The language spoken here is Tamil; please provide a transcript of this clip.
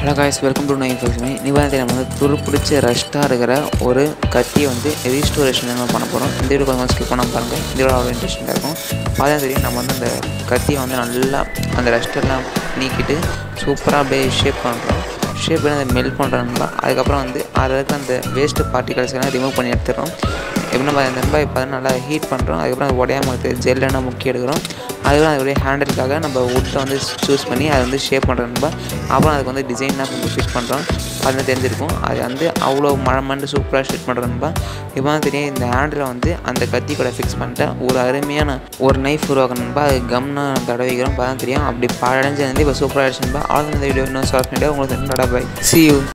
hello guys welcome to nine five நீ வந்து நம்ம வந்து துரு பிடிச்ச ரஷ்டாக இருக்கிற ஒரு கத்தியை வந்து ரீஸ்டோரேஷன் நம்ம பண்ண போகிறோம் இந்த வீடியோ கொஞ்சம் ஸ்கிப் பண்ண பாருங்கள் இந்த வீடியோ அவ்வளோ இன்ட்ரெஸ்டிங்காக இருக்கும் பார்த்தா தெரியும் நம்ம வந்து அந்த கத்தியை வந்து நல்லா அந்த ரஸ்டெல்லாம் நீக்கிட்டு சூப்பராக அப்படியே ஷேப் பண்ணுறோம் ஷேப் பண்ணி அதை மெல்ட் பண்ணுறோம்னா அதுக்கப்புறம் வந்து அதில் இருக்க அந்த வேஸ்ட்டு பார்ட்டிகல்ஸ் எல்லாம் ரிமூவ் பண்ணி எடுத்துடுறோம் எப்படின்னா பார்த்தீங்கன்னா இப்போ வந்து நல்லா ஹீட் பண்ணுறோம் அதுக்கப்புறம் அது உடையாம ஜெல்லெண்ணா முக்கிய எடுக்கிறோம் அதுக்கப்புறம் அதோடைய ஹேண்டலுக்காக நம்ம வுட்டை வந்து சூஸ் பண்ணி அதை வந்து ஷேப் பண்ணுறோம்பா அப்புறம் அதுக்கு வந்து டிசைனாக கொஞ்சம் ஃபிட் பண்ணுறோம் அது தெரிஞ்சிருக்கும் அது வந்து அவ்வளோ மழமண்டு சூப்பராக ஷிட் பண்ணுறோம்பா இப்போ தான் தெரியும் இந்த ஹேண்டில் வந்து அந்த கத்தி கூட ஃபிக்ஸ் பண்ணிட்டேன் ஒரு அருமையான ஒரு நைஃப் உருவாக்கணும்பா அது கம்னா தடவிக்கிறோம் பார்த்தா தெரியும் அப்படி பழஞ்சு வந்து இப்போ சூப்பராக ஆயிடுச்சுன்பா ஆல் இந்த வீடியோ இன்னும் ஷார்ட் பண்ணிட்டு உங்களுக்கு பை சி யூ